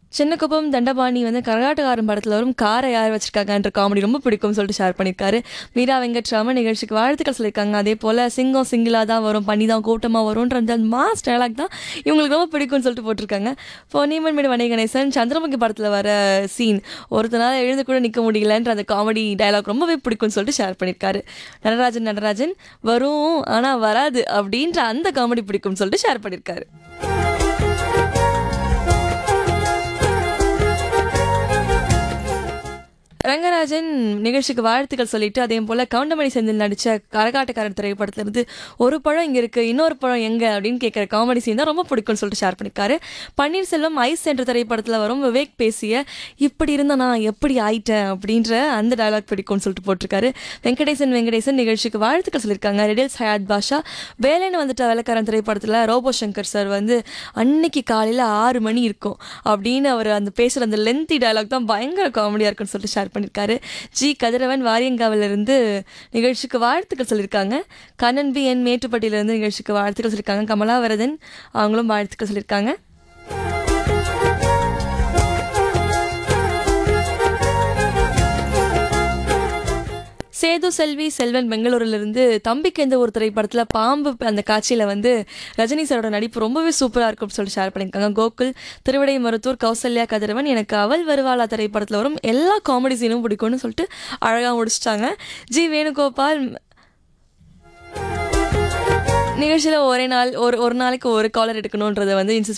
சின்னக்குப்பம் தண்டபாணி வந்து கரகாட்டக்காரன் படத்தில் வரும் காரை யார் வச்சிருக்காங்கன்ற காமெடி ரொம்ப பிடிக்கும்னு சொல்லிட்டு ஷேர் பண்ணியிருக்காரு மீரா வெங்கட்ராமன் நிகழ்ச்சிக்கு வாழ்த்துக்கள் சொல்லியிருக்காங்க அதே போல் சிங்கம் சிங்கிளாக தான் வரும் பண்ணி தான் கூட்டமாக வரும்ன்ற அந்த மாஸ் டயலாக் தான் இவங்களுக்கு ரொம்ப பிடிக்கும்னு சொல்லிட்டு போட்டிருக்காங்க இப்போ நீமன் மீடு வணி கணேசன் சந்திரமுகி படத்தில் வர சீன் ஒருத்தனால எழுந்து கூட நிற்க முடியலன்ற அந்த காமெடி டயலாக் ரொம்பவே பிடிக்கும்னு சொல்லிட்டு ஷேர் பண்ணியிருக்காரு நடராஜன் நடராஜன் வரும் ஆனால் வராது அப்படின்ற அந்த காமெடி பிடிக்கும்னு சொல்லிட்டு ஷேர் பண்ணியிருக்காரு ரங்கராஜன் நிகழ்ச்சிக்கு வாழ்த்துக்கள் சொல்லிட்டு அதே போல் கவுண்டமணி செந்தில் நடித்த கரகாட்டக்காரன் திரைப்படத்திலிருந்து ஒரு பழம் இங்கே இருக்குது இன்னொரு பழம் எங்கே அப்படின்னு கேட்குற காமெடி சீன் தான் ரொம்ப பிடிக்கும்னு சொல்லிட்டு ஷேர் பண்ணியிருக்காரு பன்னீர்செல்வம் ஐஸ் என்ற திரைப்படத்தில் வரும் விவேக் பேசிய இப்படி இருந்த நான் எப்படி ஆயிட்டேன் அப்படின்ற அந்த டயலாக் பிடிக்கும்னு சொல்லிட்டு போட்டிருக்காரு வெங்கடேசன் வெங்கடேசன் நிகழ்ச்சிக்கு வாழ்த்துக்கள் சொல்லியிருக்காங்க ரெடில்ஸ் ஹயாத் பாஷா வேலைன்னு வந்துட்ட வேலைக்காரன் திரைப்படத்தில் ரோபோ சங்கர் சார் வந்து அன்னைக்கு காலையில் ஆறு மணி இருக்கும் அப்படின்னு அவர் அந்த பேசுகிற அந்த லென்த்தி டயலாக் தான் பயங்கர காமெடியாக இருக்குன்னு சொல்லிட்டு ஷேர் பண்ணியிருக்காரு ஜி கதிரவன் வாரியங்காவிலிருந்து நிகழ்ச்சிக்கு வாழ்த்துக்கள் சொல்லியிருக்காங்க கண்ணன் பி என் மேட்டுப்பட்டியிலிருந்து நிகழ்ச்சிக்கு வாழ்த்துக்கள் சொல்லியிருக்காங்க கமலாவரதன் அவங்களும் வாழ்த்துக்கள் சொல்லியிருக்காங்க சேது செல்வி செல்வன் பெங்களூரிலிருந்து தம்பிக்கு எந்த ஒரு திரைப்படத்தில் பாம்பு அந்த காட்சியில் வந்து ரஜினி சாரோட நடிப்பு ரொம்பவே சூப்பராக இருக்கும்னு சொல்லிட்டு ஷேர் பண்ணியிருக்காங்க கோகுல் திருவிடை மருத்தூர் கௌசல்யா கதிரவன் எனக்கு அவள் வருவாளா திரைப்படத்தில் வரும் எல்லா காமெடி சீனும் பிடிக்கும்னு சொல்லிட்டு அழகாக முடிச்சிட்டாங்க ஜி வேணுகோபால் நிகழ்ச்சியில் ஒரே நாள் ஒரு ஒரு நாளைக்கு ஒரு காலர் எடுக்கணுன்றதை வந்து இன்சிஸ்ட்